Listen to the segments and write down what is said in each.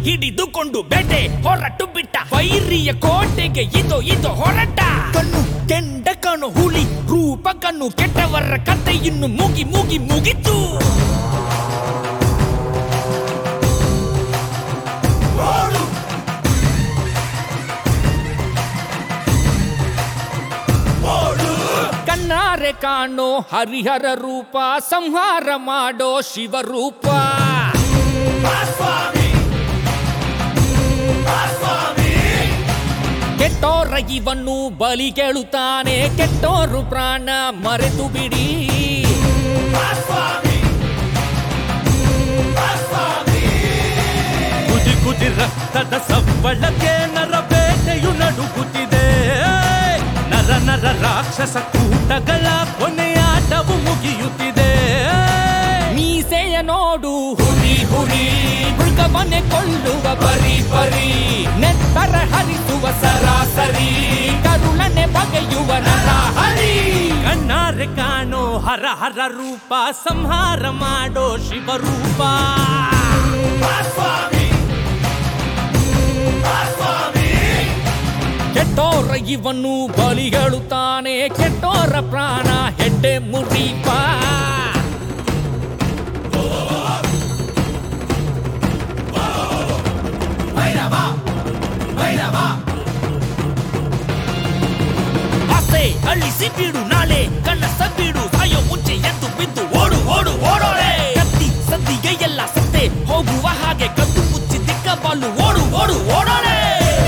ಹಿಡಿದುಕೊಂಡು ಬೇಟೆ ಹೊರಟು ಬಿಟ್ಟ ವೈರಿಯ ಕೋಟೆಗೆ ಇದು ಇದು ಹೊರಟ ಕಣ್ಣು ಕೆಂಡ ಕಣ್ಣು ಹುಲಿ ರೂಪ ಕಣ್ಣು ಕೆಟ್ಟವರ ಕತೆ ಇನ್ನು ಮುಗಿ ಮುಗಿ ಮುಗಿತು ಕಣ್ಣಾರೆ ಕಾಣೋ ಹರಿಹರ ರೂಪ ಸಂಹಾರ ಮಾಡೋ ಶಿವರೂಪ ಕೆಟ್ಟೋರ ಇವನ್ನು ಬಲಿ ಕೇಳುತ್ತಾನೆ ಕೆಟ್ಟೋರು ಪ್ರಾಣ ಮರೆತು ಬಿಡಿ ಕುದಿ ಕುದಿ ರಕ್ತದ ಸವ್ವಳಕ್ಕೆ ನರಬೇಟೆಯು ನಡುಗುತ್ತಿದೆ ನರ ನರ ರಾಕ್ಷಸ ಕೂಟಗಳ ಕೊನೆಯಾಟವು ಮುಗಿಯುತ್ತಿದೆ ಮೀಸೆಯ ನೋಡು ಹುರಿ ಹುರಿ ಮೃಗವನೆ ಕೊಳ್ಳುವ ಪರಿ ಪರಿ ನೆತ್ತರ ಹರಿಸುವ ಸರಾಸರಿ ಕರುಣನೆ ಬಗೆಯುವ ನರ ಹರಿ ಕಣ್ಣಾರೆ ಕಾಣೋ ಹರ ಹರ ರೂಪ ಸಂಹಾರ ಮಾಡೋ ಶಿವರೂಪ ಕೆಟ್ಟೋರ ಇವನ್ನು ಬಲಿ ಹೇಳುತ್ತಾನೆ ಕೆಟ್ಟೋರ ಪ್ರಾಣ ಹೆಡ್ಡೆ ಮುರಿಪ ಆಸೆ ಅಳಿಸಿ ಬಿಡು ನಾಳೆ ಕನಸ ಬಿಡು ಸಾಯೋ ಮುಂಚೆ ಎದ್ದು ಬಿದ್ದು ಓಡು ಓಡು ಓಡೋಳೆ ಕತ್ತಿ ಸದ್ದಿಗೆ ಎಲ್ಲ ಸತ್ತೆ ಹೋಗುವ ಹಾಗೆ ಕದ್ದು ಮುಚ್ಚಿ ದಿಕ್ಕ ಬಾಲು ಓಡು ಓಡು ಓಡೋಳೆ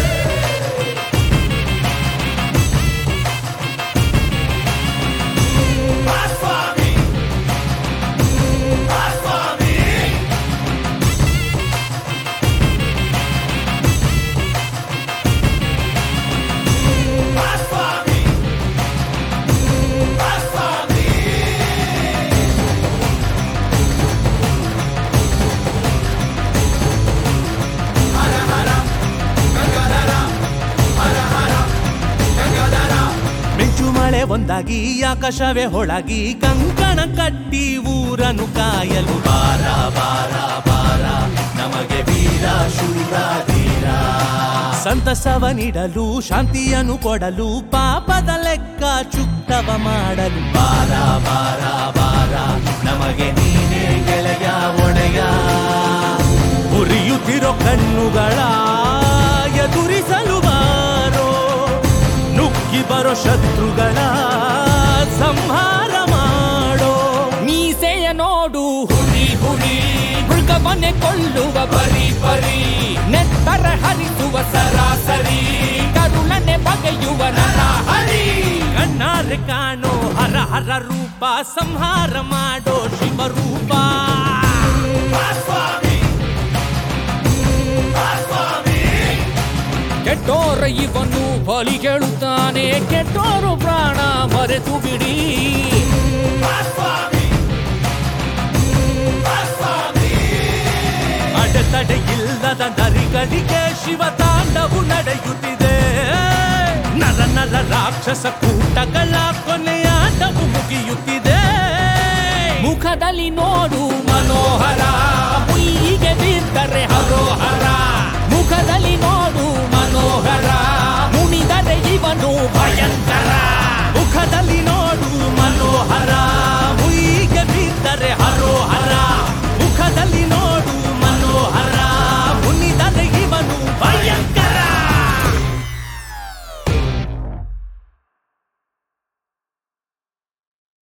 ಮಿಂಚು ಮಳೆ ಒಂದಾಗಿ ಆಕಾಶವೇ ಹೊಳಗಿ ಕಂಕಣ ಕಟ್ಟಿ ಊರನು ಕಾಯಲು ಬಾರ ಬಾರ ಬಾರ ನಮಗೆ ವೀರ ಶೂರ ಧೀರ ಸಂತಸವ ನೀಡಲು ಶಾಂತಿಯನ್ನು ಕೊಡಲು ಪಾಪದ ಲೆಕ್ಕ ಚುಕ್ತವ ಮಾಡಲು ಬಾರ ಬಾರ ಬಾರ ನಮಗೆ ನೀನೇ ಗೆಳೆಯ ಒಡೆಯ ಉರಿಯುತ್ತಿರೋ ಕಣ್ಣುಗಳ ಎದುರಿಸಲು ಬಾರೋ ನುಗ್ಗಿ ಬರೋ ಶತ್ರುಗಳ ಸಂಹಾರ ಮಾಡೋ ಮೀಸೆಯ ನೋಡು ಹುರಿ ಹುರಿ ಮೃಗವನೆ ಕೊಳ್ಳುವ ಪರಿ ಪರಿ ನೆತ್ತರ ಹರಿಸುವ ಸರಾಸರಿ ಕರುಣನೆ ಬಗೆಯುವ ನರ ಹರಿ ಕಣ್ಣಾರೆ ಕಾಣೋ ಹರ ಹರ ರೂಪ ಸಂಹಾರ ಮಾಡೋ ಶಿವರೂಪ ಕೆಟ್ಟೋರ ಇವನು ಬಲಿ ಕೇಳುತ್ತಾನೆ ಕೆಟ್ಟೋರು ಪ್ರಾಣ ಮರೆತು ಬಿಡಿ ಅಡೆತಡೆ ಇಲ್ಲದ ನರಿಗಳಿಗೆ ಶಿವ ತಾಂಡವು ನಡೆಯುತ್ತಿದೆ ನರ ನರ ರಾಕ್ಷಸ ಕೂಟಗಳ ಕೊನೆಯಾಟವು ಮುಗಿಯುತ್ತಿದೆ ಮುಖದಲ್ಲಿ ನೋಡು ಮನೋಹರ ಮುಯ್ಯಿಗೆ ಬಿದ್ದರೆ ಹರೋಹರ ಮುಖದಲ್ಲಿ ನೋಡು ಮನೋಹರ ಮುನಿದರೆ ಇವನು ಭಯಂಕರ ಮುಖದಲ್ಲಿ ನೋಡು ಮನೋಹರ